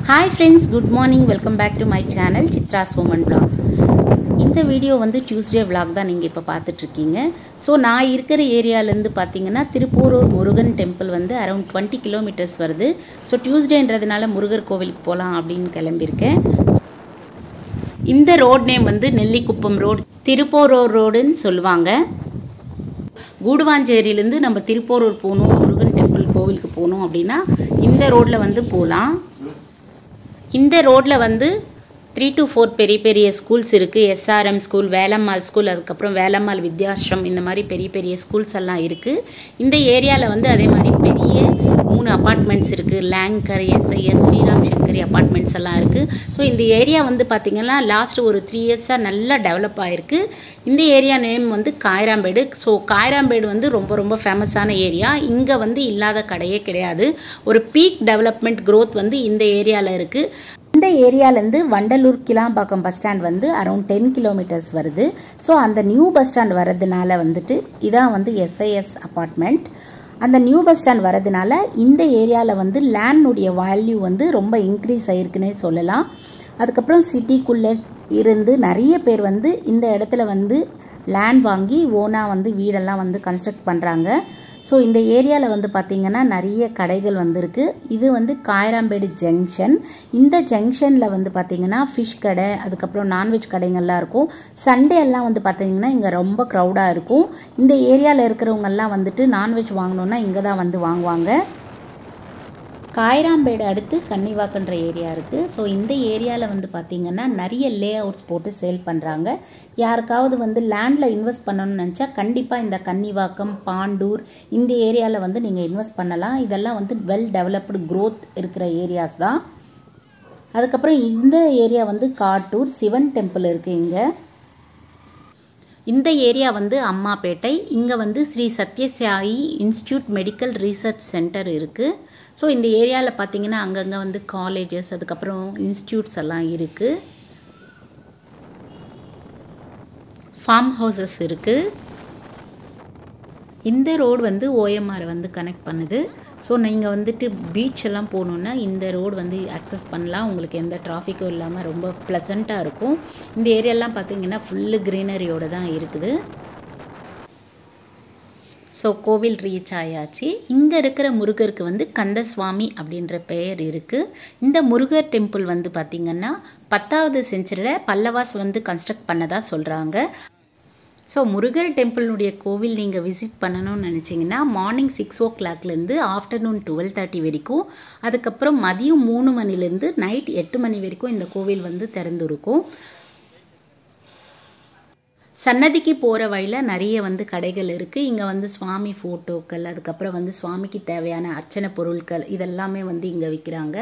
hi friends good morning welcome back to my channel Chitra's woman vlogs இந்த video வந்து Tuesday vlog தான் நீங்கள் இப்போ பார்த்துட்ருக்கீங்க ஸோ நான் இருக்கிற ஏரியாலேருந்து பார்த்தீங்கன்னா திருப்பூரூர் முருகன் டெம்பிள் வந்து அரௌண்ட் டுவெண்ட்டி கிலோமீட்டர்ஸ் வருது ஸோ டியூஸ்டேன்றதுனால முருகர் கோவிலுக்கு போகலாம் அப்படின்னு கிளம்பியிருக்கேன் இந்த ரோட் நேம் வந்து நெல்லிக்குப்பம் ரோடு திருப்போரூர் ரோடுன்னு சொல்லுவாங்க கூடுவாஞ்சேரியிலேருந்து நம்ம திருப்போரூர் போகணும் முருகன் டெம்பிள் கோவிலுக்கு போகணும் அப்படின்னா இந்த ரோட்டில் வந்து போகலாம் இந்த ரோட்டில் வந்து த்ரீ டு ஃபோர் பெரிய பெரிய ஸ்கூல்ஸ் இருக்குது எஸ்ஆர்எம் ஸ்கூல் வேலம்மாள் ஸ்கூல் அதுக்கப்புறம் வேலம்மாள் வித்யாஸ்ரம் இந்த மாதிரி பெரிய பெரிய ஸ்கூல்ஸ் எல்லாம் இருக்குது இந்த ஏரியாவில் வந்து அதே மாதிரி பெரிய மூணு அப்பார்ட்மெண்ட்ஸ் இருக்குது லேங்கர் எஸ்ஐஎஸ் ஸ்ரீராம் சங்கரி அப்பார்ட்மெண்ட்ஸ் எல்லாம் இருக்குது ஸோ இந்த ஏரியா வந்து பார்த்திங்கன்னா லாஸ்ட் ஒரு த்ரீ இயர்ஸாக நல்லா டெவலப் ஆகிருக்கு இந்த ஏரியா நேம் வந்து காயராம்பேடு ஸோ காயராம்பேடு வந்து ரொம்ப ரொம்ப ஃபேமஸான ஏரியா இங்கே வந்து இல்லாத கடையே கிடையாது ஒரு பீக் டெவலப்மெண்ட் growth வந்து இந்த ஏரியாவில் இருக்குது இந்த ஏரியாலேருந்து வண்டலூர் கிளாம்பாக்கம் பஸ் ஸ்டாண்ட் வந்து அரௌண்ட் டென் கிலோமீட்டர்ஸ் வருது ஸோ அந்த நியூ பஸ் ஸ்டாண்ட் வரதுனால வந்துட்டு இதான் வந்து எஸ்ஐஎஸ் அப்பார்ட்மெண்ட் அந்த நியூ பஸ் ஸ்டாண்ட் வரதுனால இந்த ஏரியாவில் வந்து லேண்டுடைய வேல்யூ வந்து ரொம்ப இன்க்ரீஸ் ஆயிருக்குன்னே சொல்லலாம் அதுக்கப்புறம் சிட்டிக்குள்ளே இருந்து நிறைய பேர் வந்து இந்த இடத்துல வந்து லேண்ட் வாங்கி ஓனாக வந்து வீடெல்லாம் வந்து கன்ஸ்ட்ரக்ட் பண்ணுறாங்க ஸோ இந்த ஏரியாவில் வந்து பார்த்திங்கன்னா நிறைய கடைகள் வந்திருக்கு இது வந்து காயராம்பேடு ஜங்ஷன் இந்த ஜங்ஷனில் வந்து பார்த்திங்கன்னா ஃபிஷ் கடை அதுக்கப்புறம் நான்வெஜ் கடைங்கள்லாம் இருக்கும் சண்டே எல்லாம் வந்து பார்த்திங்கன்னா இங்கே ரொம்ப க்ரௌடாக இருக்கும் இந்த ஏரியாவில் இருக்கிறவங்கெல்லாம் வந்துட்டு நான்வெஜ் வாங்கணுன்னா இங்கே தான் வந்து வாங்குவாங்க காயராம்பேடு அடுத்து கன்னிவாக்கன்ற ஏரியா இருக்குது ஸோ இந்த ஏரியாவில் வந்து பார்த்திங்கன்னா நிறைய லே அவுட்ஸ் போட்டு சேல் பண்ணுறாங்க யாருக்காவது வந்து லேண்டில் இன்வெஸ்ட் பண்ணணும்னு நினச்சா கண்டிப்பாக இந்த கன்னிவாக்கம் பாண்டூர் இந்த ஏரியாவில் வந்து நீங்கள் இன்வெஸ்ட் பண்ணலாம் இதெல்லாம் வந்து வெல் டெவலப்டு growth இருக்கிற ஏரியாஸ் தான் அதுக்கப்புறம் இந்த ஏரியா வந்து காட்டூர் சிவன் டெம்பிள் இருக்குது இங்கே இந்த ஏரியா வந்து அம்மாப்பேட்டை இங்கே வந்து Sri Sathya Sai institute medical research centre இருக்குது ஸோ இந்த ஏரியாவில் பார்த்தீங்கன்னா அங்கங்கே வந்து காலேஜஸ் அதுக்கப்புறம் இன்ஸ்டியூட்ஸ் எல்லாம் இருக்குது ஃபார்ம் ஹவுசஸ் இருக்குது இந்த ரோடு வந்து ஓஎம்ஆர் வந்து கனெக்ட் பண்ணுது ஸோ நீங்கள் வந்துட்டு பீச் எல்லாம் போகணுன்னா இந்த ரோடு வந்து அக்சஸ் பண்ணலாம் உங்களுக்கு எந்த டிராஃபிக்கும் இல்லாமல் ரொம்ப ப்ளசண்ட்டாக இருக்கும் இந்த ஏரியாலாம் பார்த்தீங்கன்னா ஃபுல்லு க்ரீனரியோடு தான் இருக்குது ஸோ கோவில் ரீச் ஆயாச்சு இங்கே இருக்கிற முருகருக்கு வந்து கந்தசுவாமி அப்படின்ற பெயர் இருக்குது இந்த முருகர் டெம்பிள் வந்து பார்த்திங்கன்னா பத்தாவது செஞ்சுரியில் பல்லவாஸ் வந்து கன்ஸ்ட்ரக்ட் பண்ணதா சொல்கிறாங்க ஸோ முருகர் டெம்பிளினுடைய கோவில் நீங்கள் விசிட் பண்ணணும்னு நினச்சிங்கன்னா மார்னிங் சிக்ஸ் ஓ கிளாக்லேருந்து ஆஃப்டர்நூன் டுவெல் தேர்ட்டி வரைக்கும் அதுக்கப்புறம் மதியம் மூணு மணிலேருந்து நைட் எட்டு மணி வரைக்கும் இந்த கோவில் வந்து திறந்துருக்கும் சன்னதிக்கு போகிற வழியில் நிறைய வந்து கடைகள் இருக்குது இங்கே வந்து சுவாமி ஃபோட்டோக்கள் அதுக்கப்புறம் வந்து சுவாமிக்கு தேவையான அர்ச்சனை பொருட்கள் இதெல்லாமே வந்து இங்கே விற்கிறாங்க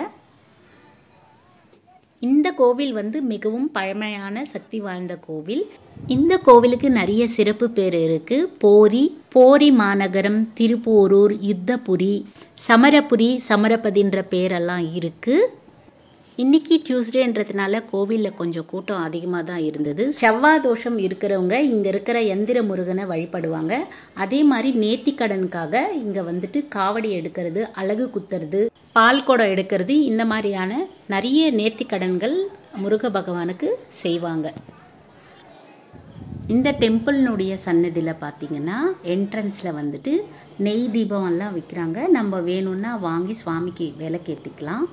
இந்த கோவில் வந்து மிகவும் பழமையான சக்தி வாய்ந்த கோவில் இந்த கோவிலுக்கு நிறைய சிறப்பு பேர் இருக்கு போரி போரி மாநகரம் திருப்போரூர் யுத்தபுரி சமரபுரி சமரபதின்ற பேரெல்லாம் இருக்கு இன்னைக்கு டியூஸ்டேன்றதுனால கோவிலில் கொஞ்சம் கூட்டம் அதிகமாக தான் இருந்தது செவ்வாய் தோஷம் இருக்கிறவங்க இங்கே இருக்கிற எந்திர முருகனை வழிபடுவாங்க அதே மாதிரி நேர்த்திக்கடனுக்காக இங்கே வந்துட்டு காவடி எடுக்கிறது அழகு குத்துறது பால் குடம் எடுக்கிறது இந்த மாதிரியான நிறைய நேர்த்திக்கடன்கள் முருக பகவானுக்கு செய்வாங்க இந்த டெம்பிள்னுடைய சன்னதியில் பார்த்தீங்கன்னா என்ட்ரன்ஸில் வந்துட்டு நெய் தீபம் எல்லாம் விற்கிறாங்க நம்ம வேணும்னா வாங்கி சுவாமிக்கு விளக்கேற்றிக்கலாம்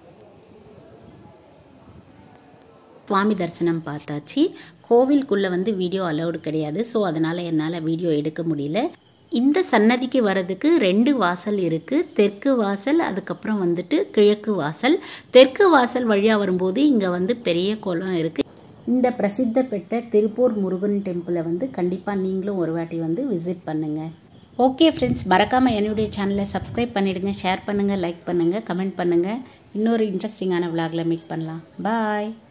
சுவாமி தரிசனம் பார்த்தாச்சு கோவிலுக்குள்ளே வந்து வீடியோ அலௌடு கிடையாது ஸோ அதனால் என்னால் வீடியோ எடுக்க முடியல இந்த சன்னதிக்கு வர்றதுக்கு ரெண்டு வாசல் இருக்குது தெற்கு வாசல் அதுக்கப்புறம் வந்துட்டு கிழக்கு வாசல் தெற்கு வாசல் வழியாக வரும்போது இங்கே வந்து பெரிய குளம் இருக்குது இந்த பிரசித்த பெற்ற திருப்பூர் முருகன் டெம்பிளை வந்து கண்டிப்பாக நீங்களும் ஒரு வாட்டி வந்து விசிட் பண்ணுங்கள் ஓகே ஃப்ரெண்ட்ஸ் மறக்காமல் என்னுடைய சேனலை சப்ஸ்கிரைப் பண்ணிவிடுங்க ஷேர் பண்ணுங்கள் லைக் பண்ணுங்கள் கமெண்ட் பண்ணுங்கள் இன்னொரு இன்ட்ரெஸ்டிங்கான விலாகில் மீட் பண்ணலாம் பாய்